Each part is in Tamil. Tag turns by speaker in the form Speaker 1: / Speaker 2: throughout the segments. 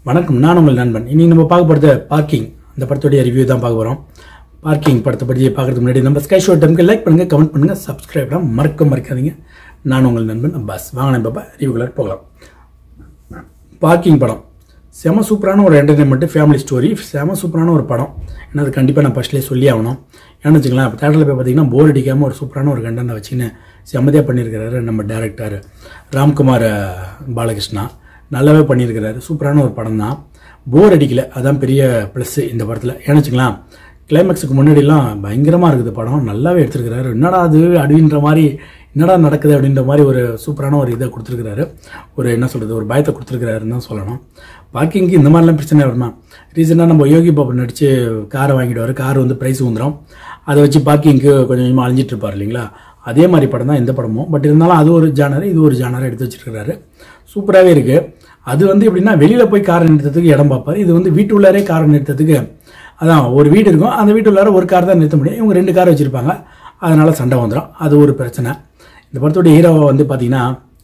Speaker 1: வணக்கம் நான் உங்கள் நண்பன் இன்னைக்கு நம்ம பார்க்க போகிறது பார்க்கிங் இந்த படத்துடைய ரிவ்யூ தான் பார்க்க போகிறோம் பார்க்கிங் படத்தை பற்றி பார்க்கறதுக்கு முன்னாடி நம்ம ஸ்கை ஷோ டைமுக்கு லைக் பண்ணுங்கள் கமெண்ட் பண்ணுங்கள் சப்ஸ்கிரைப் பண்ண மறக்க மறக்காதீங்க நான் உங்கள் நண்பன் அப்பாஸ் வாங்க நம்ம இப்போ ரிவ்யூக்குள்ள போகலாம் பார்க்கிங் படம் செம சூப்பரான ஒரு என்டர்டைன்மெண்ட்டு ஃபேமிலி ஸ்டோரி செம சூப்பரான ஒரு படம் ஏன்னா அது கண்டிப்பாக நான் ஃபஸ்ட்லேயே சொல்லி ஆகணும் ஏன்னு வச்சுக்கலாம் இப்போ தேட்டரில் போய் பார்த்தீங்கன்னா போர் அடிக்காமல் ஒரு சூப்பரான ஒரு கண்டனை வச்சுன்னு செம்மதியாக பண்ணியிருக்கிறாரு நம்ம டேரக்டர் ராம்குமார் அஹ், பாலகிருஷ்ணா நல்லாவே பண்ணியிருக்கிறாரு சூப்பரான ஒரு படம் தான் போர் அடிக்கல அதான் பெரிய ப்ளஸ்ஸு இந்த படத்தில் ஏன்னு வச்சுக்கலாம் கிளைமேக்ஸுக்கு முன்னாடிலாம் பயங்கரமாக இருக்குது படம் நல்லாவே எடுத்திருக்கிறாரு என்னடா அது அப்படின்ற மாதிரி என்னடா நடக்குது அப்படின்ற மாதிரி ஒரு சூப்பரான ஒரு இதை கொடுத்துருக்கிறாரு ஒரு என்ன சொல்கிறது ஒரு பயத்தை கொடுத்துருக்கிறாருன்னு தான் சொல்லணும் பார்க்கிங்க்கு இந்த மாதிரிலாம் பிரச்சனை வருமா ரீசெண்டாக நம்ம யோகி பாபு நடித்து காரை வாங்கிடுவார் கார் வந்து ப்ரைஸ் வந்துடும் அதை வச்சு பார்க்கிங்க்கு கொஞ்சம் கொஞ்சமாக அழிஞ்சிட்டு இருப்பார் இல்லைங்களா அதே மாதிரி படம் தான் இந்த படமும் பட் இருந்தாலும் அது ஒரு ஜானர் இது ஒரு ஜானரை எடுத்து வச்சிருக்கிறாரு சூப்பராகவே இருக்குது அது வந்து எப்படின்னா வெளியில் போய் காரை நிறுத்தத்துக்கு இடம் பார்ப்பாரு இது வந்து வீட்டு உள்ளாரே காரை நிறுத்தத்துக்கு அதான் ஒரு வீடு இருக்கும் அந்த வீட்டு உள்ளார ஒரு கார் தான் நிறுத்த முடியும் இவங்க ரெண்டு கார் வச்சுருப்பாங்க அதனால் சண்டை வந்துடும் அது ஒரு பிரச்சனை இந்த படத்தோட ஹீரோவை வந்து பார்த்தீங்கன்னா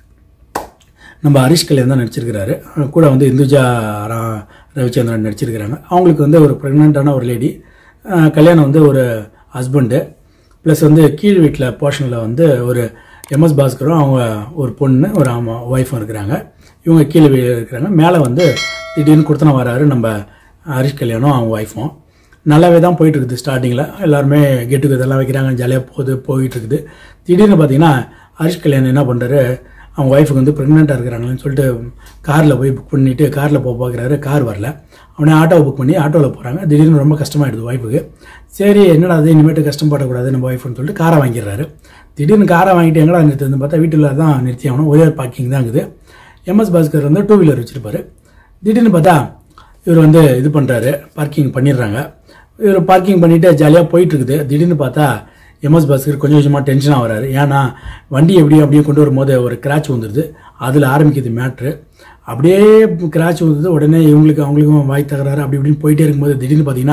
Speaker 1: நம்ம ஹரிஷ் கல்யாண் தான் நடிச்சிருக்கிறாரு கூட வந்து இந்துஜா ரா- ரவிச்சந்திரன் நடிச்சிருக்கிறாங்க அவங்களுக்கு வந்து ஒரு ப்ரெக்னென்ட்டான ஒரு லேடி கல்யாணம் வந்து ஒரு ஹஸ்பண்டு ப்ளஸ் வந்து கீழ் வீட்டில் போர்ஷனில் வந்து ஒரு எம்எஸ் பாஸ்கரும் அவங்க ஒரு பொண்ணு ஒரு அம்மா ஒய்ஃபும் இருக்கிறாங்க இவங்க கீழே வீ- இருக்கிறாங்க மேலே வந்து திடீர்னு கொடுத்தன வராரு நம்ம ஹரிஷ் கல்யாணம் அவங்க ஒய்ஃபும் நல்லாவே தான் போயிட்டு இருக்குது ஸ்டார்டிங்கில் எல்லாருமே கெட்டு இதெல்லாம் வைக்கிறாங்க ஜாலியாக போகுது போயிட்டு இருக்குது திடீர்னு பார்த்தீங்கன்னா ஹரிஷ் கல்யாணம் என்ன பண்ணுறாரு அவங்க ஒய்ஃபுக்கு வந்து ப்ரெக்னெண்ட்டாக இருக்கிறாங்கன்னு சொல்லிட்டு காரில் போய் புக் பண்ணிவிட்டு காரில் போக பார்க்குறாரு கார் வரல அவனே ஆட்டோவை புக் பண்ணி ஆட்டோவில் போகிறாங்க திடீர்னு ரொம்ப கஷ்டமாயிடுது ஒய்ஃபுக்கு சரி என்னடா அது இனிமேட்டு கஷ்டப்படக்கூடாது நம்ம ஒய்ஃப்னு சொல்லிட்டு காரை வாங்கிடுறாரு திடீர்னு காரை வாங்கிட்டு எங்கடா நிறுத்துன்னு பார்த்தா வீட்டில் தான் நிறுத்தி ஆகணும் ஒரே பார்க்கிங் தான் இருக்குது எம்எஸ் பாஸ்கர் வந்து டூ வீலர் வச்சுருப்பாரு திடீர்னு பார்த்தா இவர் வந்து இது பண்ணுறாரு பார்க்கிங் பண்ணிடுறாங்க இவர் பார்க்கிங் பண்ணிவிட்டு ஜாலியாக போயிட்டு இருக்குது திடீர்னு பார்த்தா எம்எஸ் பாஸ்கர் கொஞ்சம் கொஞ்சமாக டென்ஷனாக வராரு ஏன்னா வண்டி எப்படியும் அப்படியே கொண்டு வரும்போது ஒரு கிராச் வந்துடுது அதில் ஆரம்பிக்குது மேட்ரு அப்படியே கிராச் வந்தது உடனே இவங்களுக்கு அவங்களுக்கும் வாய் தகராறு அப்படி இப்படின்னு போயிட்டே இருக்கும்போது திடீர்னு பார்த்தீங்கன்னா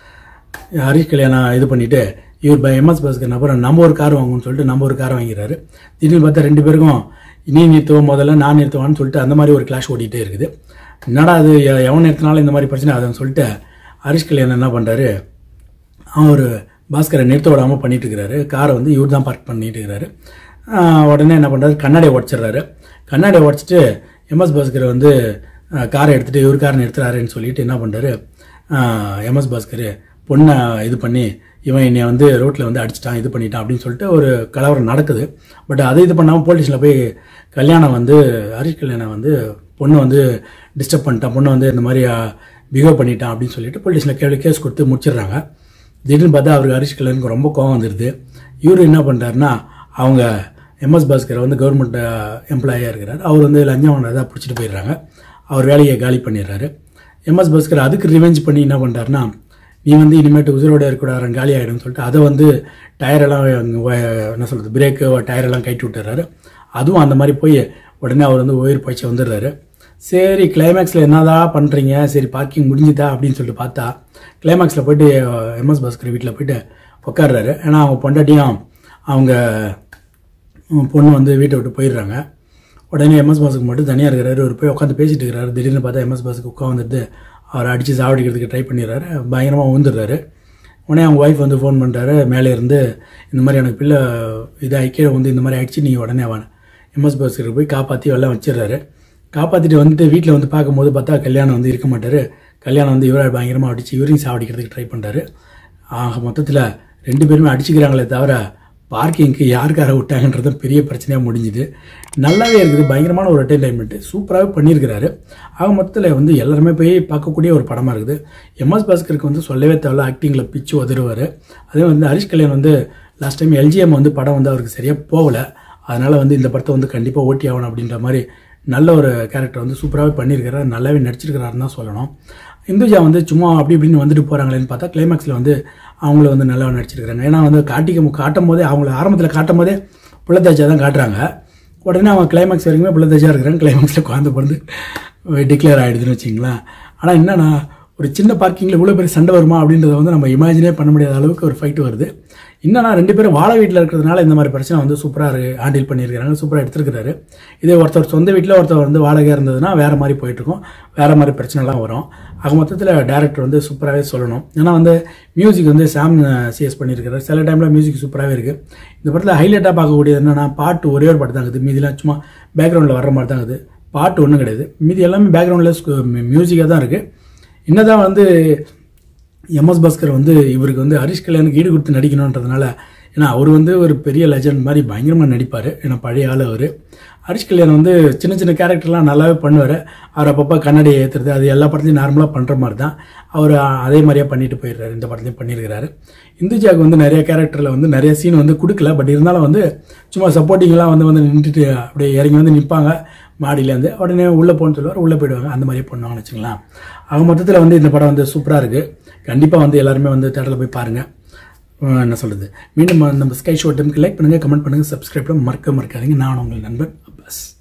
Speaker 1: ஹரிஷ் கல்யாணம் இது பண்ணிட்டு இவர் பை எம்எஸ் பாஸ்கர் நபர் நம்ம ஒரு கார் வாங்கணும்னு சொல்லிட்டு நம்ம ஒரு கார் வாங்கிறாரு திடீர்னு பார்த்தா ரெண்டு பேருக்கும் நீ நிறுத்துவோம் முதல்ல நான் நிறுத்துவான்னு சொல்லிட்டு அந்த மாதிரி ஒரு கிளாஷ் ஓடிட்டே இருக்குது என்னடா அது எ- எவன் நிறுத்தினாலும் இந்த மாதிரி பிரச்சனை அதுன்னு சொல்லிட்டு ஹரிஷ் கல்யாணம் என்ன பண்ணுறாரு அவன் ஒரு பாஸ்கரை நிறுத்த விடாமல் பண்ணிட்டு இருக்கிறாரு காரை வந்து இவர் தான் பார்க் பண்ணிட்டு இருக்கிறாரு ஆஹ் உடனே என்ன பண்ணுறாரு கண்ணாடியை உடச்சிடுறாரு கண்ணாடியை உடச்சிட்டு எம்எஸ் பாஸ்கர் வந்து ஆஹ் காரை எடுத்துகிட்டு இவர் காரை நிறுத்துறாருன்னு சொல்லிட்டு என்ன பண்ணுறாரு எம்எஸ் பாஸ்கர் பொண்ணை இது பண்ணி இவன் என்னை வந்து ரோட்டில் வந்து அடிச்சிட்டான் இது பண்ணிட்டான் அப்படின்னு சொல்லிட்டு ஒரு கலவரம் நடக்குது பட் அதை இது பண்ணாமல் போலீஸில் போய் கல்யாணம் வந்து ஹரிஷ் கல்யாணம் வந்து பொண்ணு வந்து டிஸ்டர்ப் பண்ணிட்டான் பொண்ணு வந்து இந்த மாதிரி பிஹேவ் பண்ணிட்டான் அப்படின்னு சொல்லிட்டு போலீஸில் கேள்வி கேஸ் கொடுத்து முடிச்சிடுறாங்க திடீர்னு பார்த்தா அவருக்கு ஹரிஷ் கல்யாணுக்கு ரொம்ப கோவம் வந்துடுது இவர் என்ன பண்ணுறாருன்னா அவங்க எம்எஸ் பாஸ்கர் வந்து கவர்மெண்ட் எம்ப்ளாயியாக இருக்கிறார் அவர் வந்து லஞ்சம் வாங்கினதாக பிடிச்சிட்டு போயிடுறாங்க அவர் வேலையை காலி பண்ணிடுறாரு எம்எஸ் பாஸ்கர் அதுக்கு ரிவெஞ்ச் பண்ணி என்ன பண்ணுறாருன்னா நீ வந்து இனிமேட்டு உசுரோட இருக்கக்கூடாது காலி ஆகிடும்னு சொல்லிட்டு அதை வந்து டயரெல்லாம் வ- என்ன சொல்கிறது பிரேக்கு டயரெல்லாம் கட்டி விட்டுறாரு அதுவும் அந்த மாதிரி போய் உடனே அவர் வந்து உயிர் போய்ச்சி வந்துடுறாரு சரி கிளைமேக்ஸில் என்னதான் பண்ணுறீங்க சரி பார்க்கிங் முடிஞ்சுதா அப்படின்னு சொல்லிட்டு பார்த்தா கிளைமேக்ஸில் போயிட்டு எம்எஸ் பாஸ்கர் வீட்டில் போயிட்டு உட்காடுறாரு ஏன்னா அவங்க பொண்டாட்டியும் அவங்க உம், பொண்ணு வந்து வீட்டை விட்டு போயிடுறாங்க உடனே எம்எஸ் பாஸுக்கு மட்டும் தனியாக இருக்கிறாரு அவர் போய் உட்காந்து பேசிட்டு இருக்கிறாரு திடீர்னு பார்த்தா எம்எஸ் பாஸுக்கு உட்காந்துட்டு அவரை அடித்து சாவடிக்கிறதுக்கு ட்ரை பண்ணிடுறாரு பயங்கரமாக ஊந்துடுறாரு உடனே அவங்க ஒய்ஃப் வந்து ஃபோன் பண்ணுறாரு மேலே இருந்து இந்த மாதிரி எனக்கு பிள்ளை இதாகி கீழே வந்து இந்த மாதிரி ஆயிடுச்சு நீங்கள் உடனே வாங்க எம்எஸ் பாஸ்கருக்கு போய் காப்பாற்றி எல்லாம் வச்சிடுறாரு காப்பாற்றிட்டு வந்துட்டு வீட்டில் வந்து பார்க்கும்போது பார்த்தா கல்யாணம் வந்து இருக்க மாட்டார் கல்யாணம் வந்து இவரை பயங்கரமாக அடித்து இவரையும் சாவடிக்கிறதுக்கு ட்ரை பண்ணுறாரு ஆக மொத்தத்தில் ரெண்டு பேருமே அடிச்சுக்கிறாங்களே தவிர பார்க்கிங்க்கு யாருக்கார விட்டாங்கன்றது பெரிய பிரச்சனையாக முடிஞ்சுது நல்லாவே இருக்குது பயங்கரமான ஒரு என்டர்டைன்மெண்ட்டு சூப்பராகவே பண்ணியிருக்கிறாரு ஆக மொத்தத்தில் வந்து எல்லாருமே போய் பார்க்கக்கூடிய ஒரு படமாக இருக்குது எம்எஸ் பாஸ்கருக்கு வந்து சொல்லவே தேவையில்ல ஆக்டிங்கில் பிச்சு உதருவார் அதே வந்து ஹரிஷ் கல்யாண் வந்து லாஸ்ட் டைம் எல்ஜிஎம் வந்து படம் வந்து அவருக்கு சரியாக போகலை அதனால் வந்து இந்த படத்தை வந்து கண்டிப்பாக ஓட்டி ஆகணும் அப்படின்ற மாதிரி நல்ல ஒரு கேரக்டர் வந்து சூப்பராகவே பண்ணியிருக்கிறாரு நல்லாவே நடிச்சிருக்கிறாருன்னு தான் சொல்லணும் இந்துஜா வந்து சும்மா அப்படி இப்படின்னு வந்துட்டு போகிறாங்களேன்னு பார்த்தா கிளைமேக்ஸில் வந்து அவங்கள வந்து நல்லா நடிச்சிருக்கிறாங்க ஏன்னா வந்து காட்டிக்க காட்டும் போதே அவங்கள ஆரம்பத்தில் காட்டும் போதே புள்ளத்தாச்சா தான் காட்டுறாங்க உடனே அவங்க கிளைமேக்ஸ் வரைக்குமே புள்ளத்தாச்சா இருக்கிறாங்க கிளைமேக்ஸில் குழந்தை பிறந்து டிக்ளேர் ஆகிடுதுன்னு வச்சிங்களேன் ஆனால் என்னன்னா ஒரு சின்ன பார்க்கிங்கில் இவ்வளோ பெரிய சண்டை வருமா அப்படின்றத வந்து நம்ம இமேஜினே பண்ண முடியாத அளவுக்கு ஒரு ஃபைட் வருது என்னன்னா ரெண்டு பேரும் வாழை வீட்டில் இருக்கிறதுனால இந்த மாதிரி பிரச்சனை வந்து சூப்பராக ஹேண்டில் பண்ணியிருக்கிறாங்க சூப்பராக எடுத்துருக்கிறாரு இதே ஒருத்தர் சொந்த வீட்டில் ஒருத்தர் வந்து வாடகை இருந்ததுன்னா வேறு மாதிரி போயிட்டுருக்கும் வேறு மாதிரி பிரச்சனைலாம் வரும் ஆக மொத்தத்தில் டேரக்டர் வந்து சூப்பராகவே சொல்லணும் ஏன்னா வந்து மியூசிக் வந்து சாம் சிஎஸ் பண்ணியிருக்கிறார் சில டைமில் மியூசிக் சூப்பராகவே இருக்குது இந்த படத்தில் ஹைலைட்டாக பார்க்கக்கூடியது என்னன்னா பாட்டு ஒரே ஒரு பாட்டு தான் இருக்குது மீதிலாம் சும்மா பேக்ரவுண்டில் வர்ற மாதிரி தான் இருக்குது பாட்டு ஒன்றும் கிடையாது மீதி எல்லாமே பேக்ரவுண்டில் மியூசிக்காக தான் இருக்குது என்னதான் வந்து எம்எஸ் பாஸ்கர் வந்து இவருக்கு வந்து ஹரிஷ் கல்யாணுக்கு ஈடு கொடுத்து நடிக்கணுன்றதுனால ஏன்னா அவர் வந்து ஒரு பெரிய லெஜண்ட் மாதிரி பயங்கரமாக நடிப்பார் ஏன்னா பழைய ஆள் அவர் ஹரிஷ் கல்யாண் வந்து சின்ன சின்ன கேரக்டர்லாம் நல்லாவே பண்ணுவார் அவர் அப்பப்போ கண்ணாடியை ஏற்றுறது அது எல்லா படத்துலையும் நார்மலாக பண்ணுற மாதிரி தான் அவர் அதே மாதிரியே பண்ணிட்டு போயிடுறாரு இந்த படத்துலையும் பண்ணியிருக்கிறாரு இந்துஜாக்கு வந்து நிறைய கேரக்டரில் வந்து நிறைய சீன் வந்து கொடுக்கல பட் இருந்தாலும் வந்து சும்மா சப்போர்ட்டிங்லாம் வந்து வந்து நின்றுட்டு அப்படியே இறங்கி வந்து நிற்பாங்க மாடியிலேருந்து உடனே உள்ளே போகணும்னு சொல்லுவார் உள்ளே போயிடுவாங்க அந்த மாதிரியே பண்ணுவாங்கன்னு வச்சுக்கலாம் ஆக மொத்தத்தில் வந்து இந்த படம் வந்து சூப்பராக இருக்குது கண்டிப்பாக வந்து எல்லாருமே வந்து தேட்டரில் போய் பாருங்கள் அஹ் என்ன சொல்கிறது மீண்டும் நம்ம ஸ்கை ஷோ டைமுக்கு லைக் பண்ணுங்கள் கமெண்ட் பண்ணுங்கள் சப்ஸ்கிரைப் பண்ண மறக்க மறக்காதீங்க நான் உங்கள் நண்பன் அப்பாஸ்